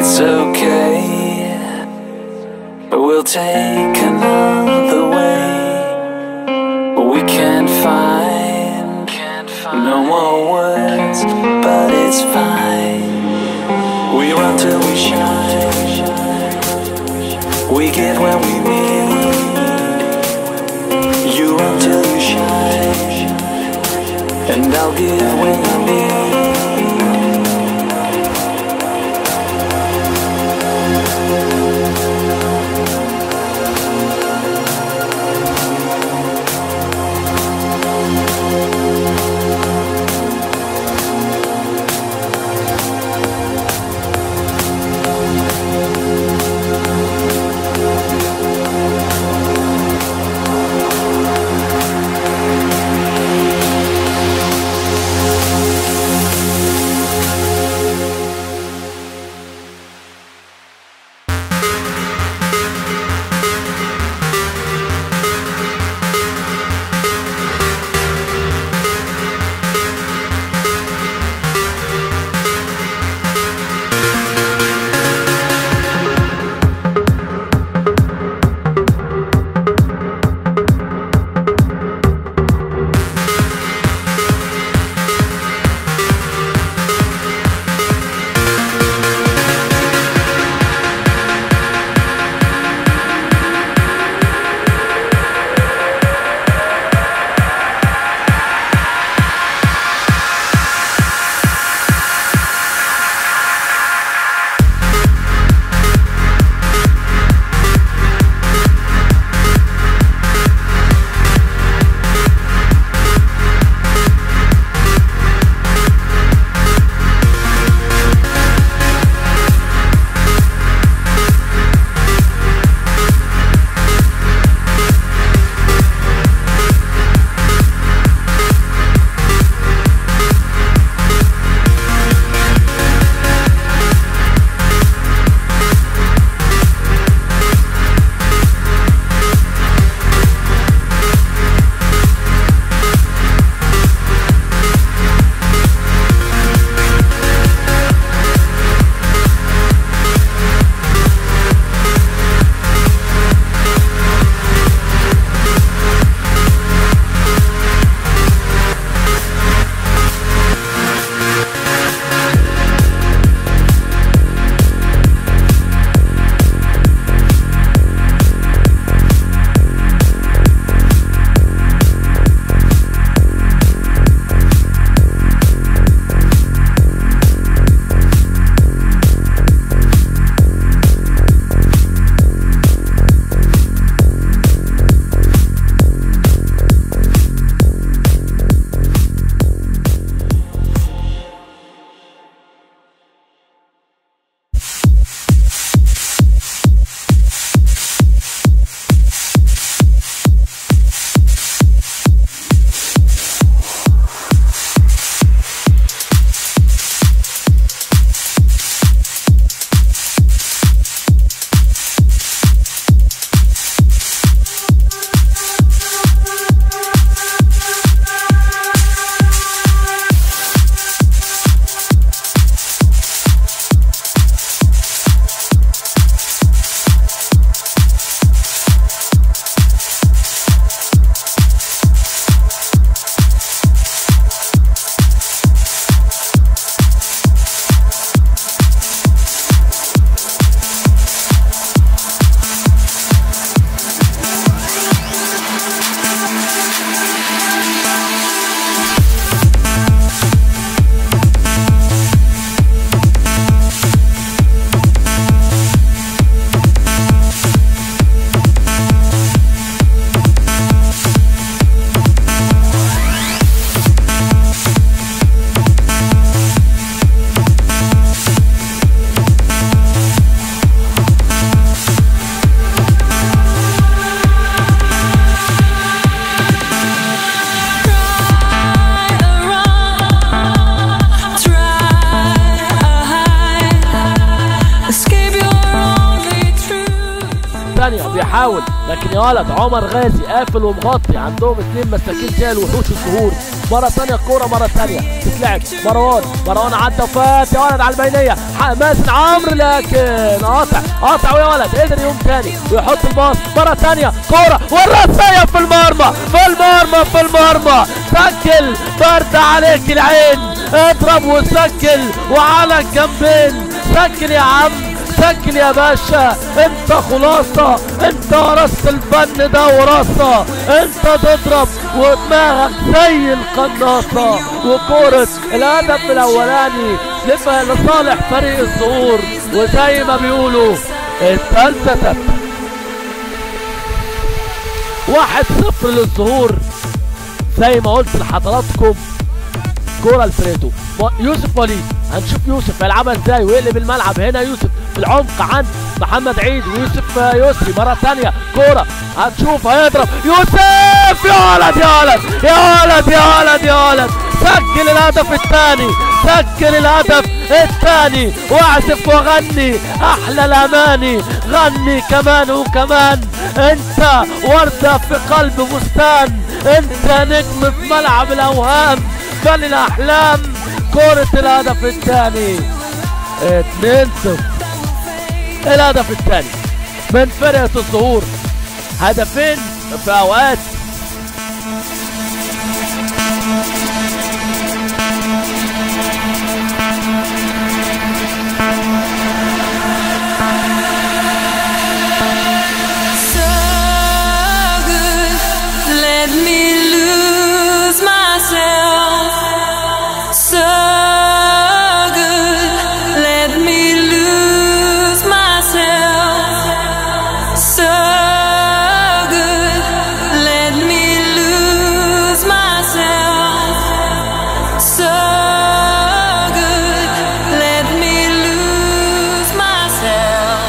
it's okay. We'll take another way. We can't find no more words, but it's fine. We run till we shine. We give when we need. You run till you shine, and I'll give when you need. ثانية بيحاول لكن يا ولد عمر غازي قافل ومغطي عندهم اتنين مساكين زي الوحوش الزهور مره ثانيه الكوره مره ثانيه تتلعب مروان مروان عدى وفات يا ولد على البينيه ح- مازن عمرو لكن قاطع قاطع يا ولد قدر يقوم تاني ويحط الباص مره ثانيه كوره والراسيه في المرمى في المرمى في المرمى سجل برد عليك العين اضرب وسجل وعلى الجنبين سجل يا عم سجل يا باشا انت خلاصة انت ورثت الفن ده وراثة انت تضرب ودماغك زي القناصة وكورة الهدف الاولاني لف- لصالح فريق الظهور وزي ما بيقولوا التالتة تالتة واحد صفر للظهور زي ما قلت لحضراتكم كوره الفريدو م- يوسف وليد هنشوف يوسف هيلعبها ازاي ويقلب الملعب هنا يوسف في العمق عند محمد عيد ويوسف آه، يسري مره ثانيه كوره هتشوف هيضرب يوسف يا ولد يا ولد يا ولد يا ولد يا ولد سجل الهدف الثاني سجل الهدف الثاني واعزف وغني احلى الاماني غني كمان وكمان انت ورده في قلب بستان انت نجم في ملعب الاوهام بل الاحلام كرة الهدف الثاني 2 0 الهدف الثاني من فرقة الظهور هدفين في اوقات So good, let me lose myself. So good, let me lose myself. So good, let me lose myself. So good, let me lose myself.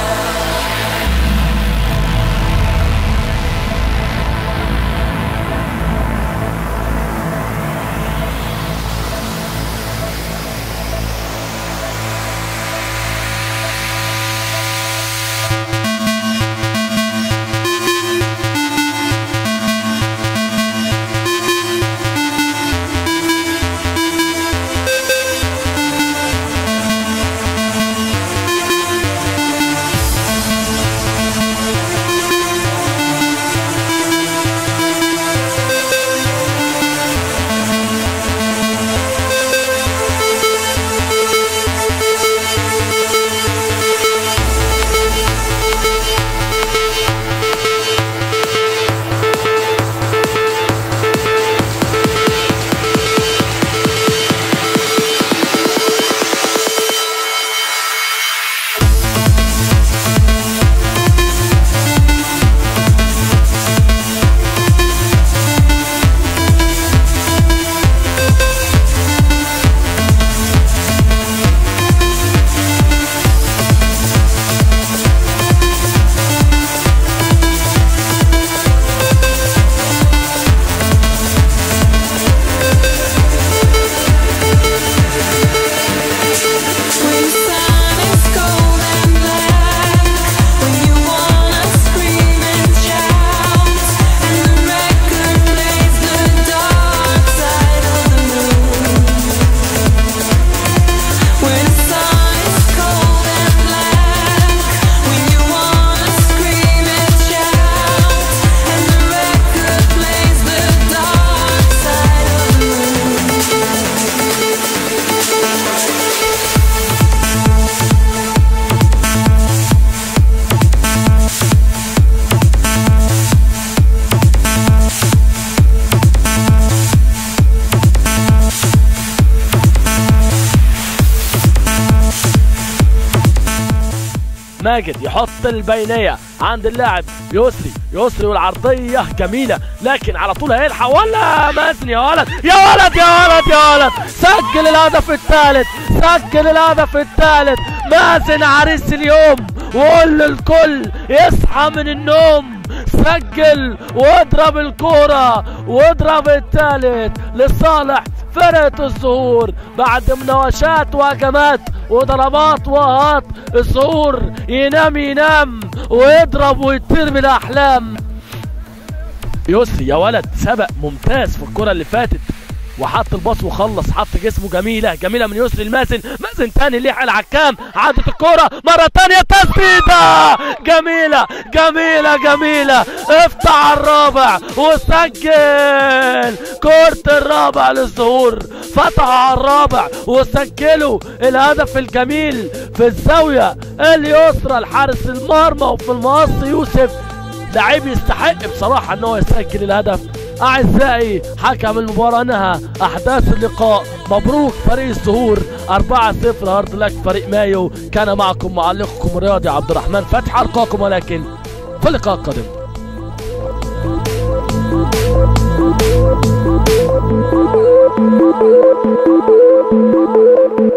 When sun is cold and black, when you wanna scream and shout, and the record plays the dark side of the moon. When sun is cold and black, when you wanna scream and shout, and the record plays the dark side of the moon. ماجد يحط البينية عند اللاعب يسري يسري والعرضية جميلة لكن على طول هيلحق ولا مازن يا ولد يا ولد يا ولد يا ولد سجل الهدف الثالث سجل الهدف الثالث مازن عريس اليوم وقول للكل يصحى من النوم سجل واضرب الكورة واضرب الثالث لصالح فرقة الظهور بعد مناوشات وهجمات وضربات وهات الظهور ينام ينام ويضرب ويطير بالاحلام يسري يا ولد سبق ممتاز في الكرة اللي فاتت وحط الباص وخلص حط جسمه جميله جميله من يسري المازن مازن تاني ليه على الحكام عادت الكوره مره تانيه تسديده جميله جميله جميله افتح على الرابع وسجل كورة الرابع للظهور فتح على الرابع وسجلوا الهدف الجميل في الزاويه اليسرى لحارس المرمى وفي المقص يوسف لعيب يستحق بصراحة ان هو يسجل الهدف اعزائي حكم المباراة انها احداث اللقاء مبروك فريق الزهور 4-0 هارد لك فريق مايو كان معكم معلقكم الرياضي عبد الرحمن فتحي القاكم ولكن في اللقاء القادم